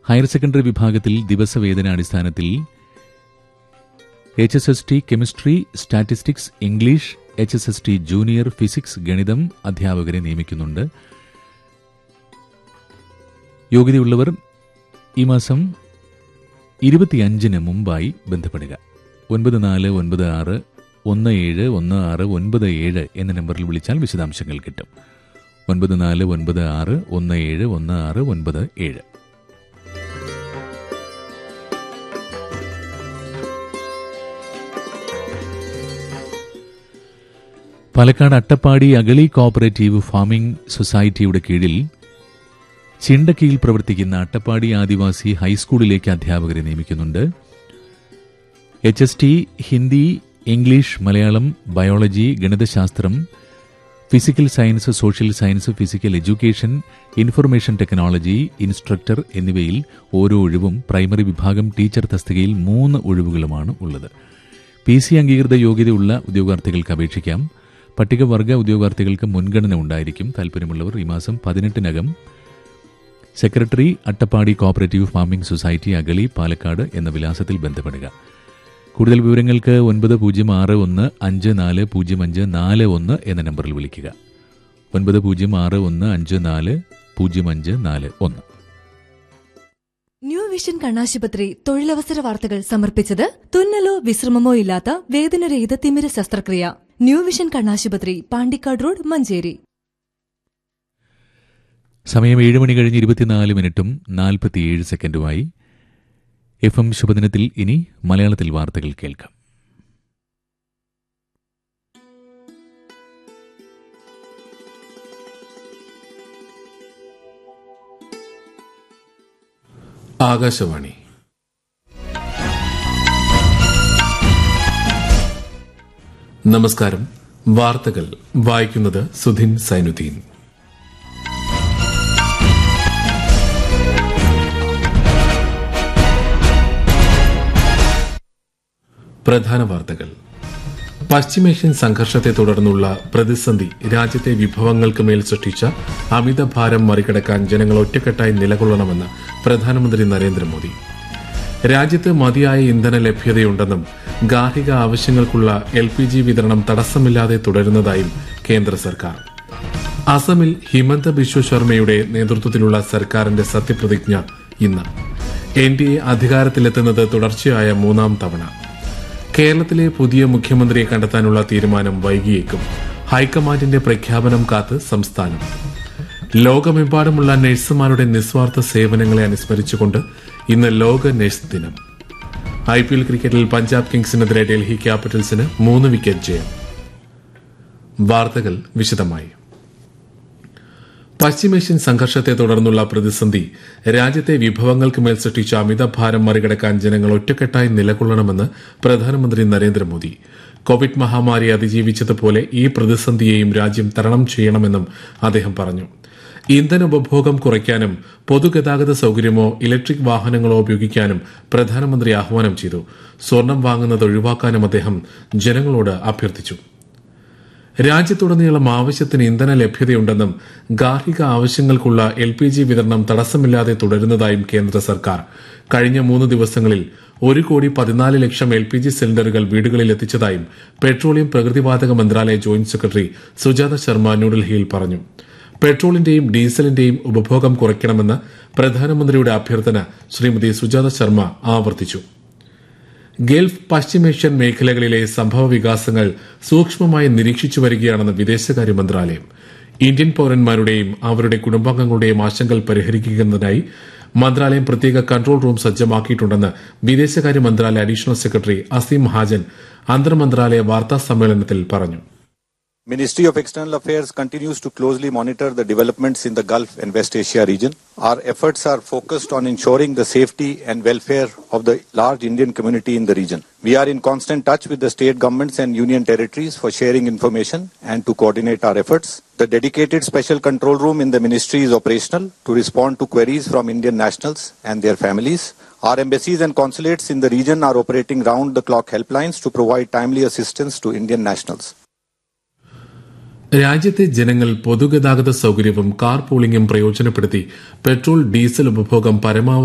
Higher secondary വിഭാഗത്തിൽ ദിവസവേതനാടിസ്ഥാനത്തിൽ H S S T chemistry statistics English H S S T junior physics ഗണിതം അധ്യാപകരെ നിയമിക്കുന്നുണ്ട് യോഗ്യതയുള്ളവർ ഈ മാസം ഇരുപത്തിയഞ്ചിന് മുമ്പായി ബന്ധപ്പെടുക ഒൻപത് നാല് ഒൻപത് ആറ് ഒന്ന് ഏഴ് ഒന്ന് ആറ് ഒൻപത് ഏഴ് എന്ന നമ്പറിൽ വിളിച്ചാൽ വിശദാംശങ്ങൾ കിട്ടും ഒൻപത് നാല് ഒൻപത് ആറ് ഒന്ന് ഏഴ് ഒന്ന് ആറ് ഒൻപത് ഏഴ് പാലക്കാട് അട്ടപ്പാടി അഗളി കോഓപ്പറേറ്റീവ് ഫാമിംഗ് സൊസൈറ്റിയുടെ കീഴിൽ ചിണ്ടക്കിയിൽ പ്രവർത്തിക്കുന്ന അട്ടപ്പാടി ആദിവാസി ഹൈസ്കൂളിലേക്ക് അധ്യാപകരെ നിയമിക്കുന്നുണ്ട് H S T Hindi English Malayalam biology ഗണിതശാസ്ത്രം physical science social science physical education information technology instructor എന്നിവയിൽ ഓരോ ഒഴിവും പ്രൈമറി വിഭാഗം ടീച്ചർ തസ്തികയിൽ മൂന്ന് ഒഴിവുകളുമാണ് ഉള്ളത് പി സി അംഗീകൃത യോഗ്യതയുള്ള ഉദ്യോഗാർത്ഥികൾക്ക് അപേക്ഷിക്കാം പട്ടികവർഗ ഉദ്യോഗാർത്ഥികൾക്ക് മുൻഗണന ഉണ്ടായിരിക്കും താൽപ്പര്യമുള്ളവർ ഈ മാസം പതിനെട്ടിനകം secretary Attappadi cooperative farming society Agali Palakkad എന്ന വിലാസത്തിൽ ബന്ധപ്പെടുക കൂടുതൽ വിവരങ്ങൾക്ക് ഒൻപത് പൂജ്യം ആറ് ഒന്ന് അഞ്ച് നാല് പൂജ്യം അഞ്ച് നാല് ഒന്ന് എന്ന നമ്പറിൽ വിളിക്കുക ഒൻപത് പൂജ്യം ആറ് ഒന്ന് അഞ്ച് നാല് പൂജ്യം അഞ്ച് നാല് ഒന്ന് ന്യൂ വിഷൻ കണ്ണാശുപത്രി തൊഴിലവസര വാർത്തകൾ സമർപ്പിച്ചത് തുന്നലോ വിശ്രമമോ ഇല്ലാത്ത വേദനരഹിത തിമിര ശസ്ത്രക്രിയ ന്യൂ വിഷൻ കണ്ണാശുപത്രി പാണ്ടിക്കാട് റോഡ് മഞ്ചേരി സമയം ഏഴ് മണി കഴിഞ്ഞ് ഇരുപത്തിനാല് മിനിറ്റും നാൽപ്പത്തിയേഴ് സെക്കൻഡുമായി എഫ് എം ശുഭദിനത്തിൽ ഇനി മലയാളത്തിൽ വാർത്തകൾ കേൾക്കാം ആകാശവാണി നമസ്കാരം വാർത്തകൾ വായിക്കുന്നത് സുധിൻ സൈനുദ്ദീൻ പ്രധാന വാർത്തകൾ പശ്ചിമേഷ്യൻ സംഘർഷത്തെ തുടർന്നുള്ള പ്രതിസന്ധി രാജ്യത്തെ വിഭവങ്ങൾക്ക് മേൽ സൃഷ്ടിച്ച അമിതഭാരം മറികടക്കാൻ ജനങ്ങൾ ഒറ്റക്കെട്ടായി നിലകൊള്ളണമെന്ന് പ്രധാനമന്ത്രി നരേന്ദ്രമോദി രാജ്യത്ത് മതിയായ ഇന്ധന ലഭ്യതയുണ്ടെന്നും ഗാർഹിക ആവശ്യങ്ങൾക്കുള്ള എൽ പി ജി വിതരണം തടസ്സമില്ലാതെ തുടരുന്നതായും കേന്ദ്ര സർക്കാർ അസമിൽ ഹിമന്ത ബിശ്വ ശർമ്മയുടെ നേതൃത്വത്തിലുള്ള സർക്കാരിന്റെ സത്യപ്രതിജ്ഞ ഇന്ന് എൻ ഡി എ അധികാരത്തിലെത്തുന്നത് തുടർച്ചയായ മൂന്നാം തവണ കേരളത്തിലെ പുതിയ മുഖ്യമന്ത്രിയെ കണ്ടെത്താനുള്ള തീരുമാനം വൈകിയേക്കും ഹൈക്കമാൻഡിന്റെ പ്രഖ്യാപനം കാത്ത് സംസ്ഥാനം ലോകമെമ്പാടുമുള്ള നഴ്സുമാരുടെ നിസ്വാർത്ഥ സേവനങ്ങളെ അനുസ്മരിച്ചുകൊണ്ട് ഇന്ന് ലോക നഴ്സ് ദിനം ഐ പി എൽ ക്രിക്കറ്റിൽ പഞ്ചാബ് കിങ്സിനെതിരെ ഡൽഹി ക്യാപിറ്റൽസിന് മൂന്ന് വിക്കറ്റ് ജയം വാർത്തകൾ വിശദമായി പശ്ചിമേഷ്യൻ സംഘർഷത്തെ തുടർന്നുള്ള പ്രതിസന്ധി രാജ്യത്തെ വിഭവങ്ങൾക്ക് മേൽ സൃഷ്ടിച്ച അമിതഭാരം മറികടക്കാൻ ജനങ്ങൾ ഒറ്റക്കെട്ടായി നിലകൊള്ളണമെന്ന് പ്രധാനമന്ത്രി നരേന്ദ്രമോദി കോവിഡ് മഹാമാരി അതിജീവിച്ചതുപോലെ ഈ പ്രതിസന്ധിയെയും രാജ്യം തരണം ചെയ്യണമെന്നും അദ്ദേഹം പറഞ്ഞു ഇന്ധന ഉപഭോഗം കുറയ്ക്കാനും പൊതുഗതാഗത സൌകര്യമോ ഇലക്ട്രിക് വാഹനങ്ങളോ ഉപയോഗിക്കാനും പ്രധാനമന്ത്രി ആഹ്വാനം ചെയ്തു സ്വർണം വാങ്ങുന്നത് ഒഴിവാക്കാനും അദ്ദേഹം ജനങ്ങളോട് അഭ്യർത്ഥിച്ചു രാജ്യത്തുടനീളം ആവശ്യത്തിന് ഇന്ധന ലഭ്യതയുണ്ടെന്നും ഗാർഹിക ആവശ്യങ്ങൾക്കുള്ള എൽ പി ജി വിതരണം തടസ്സമില്ലാതെ തുടരുന്നതായും കേന്ദ്ര സർക്കാർ കഴിഞ്ഞ മൂന്ന് ദിവസങ്ങളിൽ ഒരു കോടി പതിനാല് ലക്ഷം എൽ പി ജി സിലിണ്ടറുകൾ വീടുകളിൽ എത്തിച്ചതായും പെട്രോളിയം പ്രകൃതിവാതക മന്ത്രാലയ ജോയിന്റ് സെക്രട്ടറി സുജാത ശർമ്മ ന്യൂഡൽഹിയിൽ പറഞ്ഞു പെട്രോളിന്റെയും ഡീസലിന്റെയും ഉപഭോഗം കുറയ്ക്കണമെന്ന് പ്രധാനമന്ത്രിയുടെ അഭ്യർത്ഥന ശ്രീമതി സുജാത ശർമ്മ ആവർത്തിച്ചു ഗൾഫ് പശ്ചിമേഷ്യൻ മേഖലകളിലെ സംഭവ വികാസങ്ങൾ സൂക്ഷ്മമായി നിരീക്ഷിച്ചു വരികയാണെന്ന് വിദേശകാര്യ മന്ത്രാലയം ഇന്ത്യൻ പൌരന്മാരുടെയും അവരുടെ കുടുംബാംഗങ്ങളുടെയും ആശങ്കകൾ പരിഹരിക്കുന്നതിനായി മന്ത്രാലയം പ്രത്യേക കൺട്രോൾ റൂം സജ്ജമാക്കിയിട്ടുണ്ടെന്ന് വിദേശകാര്യ മന്ത്രാലയ അഡീഷണൽ സെക്രട്ടറി അസീം മഹാജൻ അന്തർമന്ത്രാലയ വാർത്താ സമ്മേളനത്തിൽ പറഞ്ഞു Ministry of External Affairs continues to closely monitor the developments in the Gulf and West Asia region. Our efforts are focused on ensuring the safety and welfare of the large Indian community in the region. We are in constant touch with the state governments and union territories for sharing information and to coordinate our efforts. The dedicated special control room in the ministry is operational to respond to queries from Indian nationals and their families. Our embassies and consulates in the region are operating round the clock helplines to provide timely assistance to Indian nationals. രാജ്യത്തെ ജനങ്ങൾ പൊതുഗതാഗത സൌകര്യവും car പൂളിംഗും പ്രയോജനപ്പെടുത്തി petrol diesel ഉപഭോഗം പരമാവധി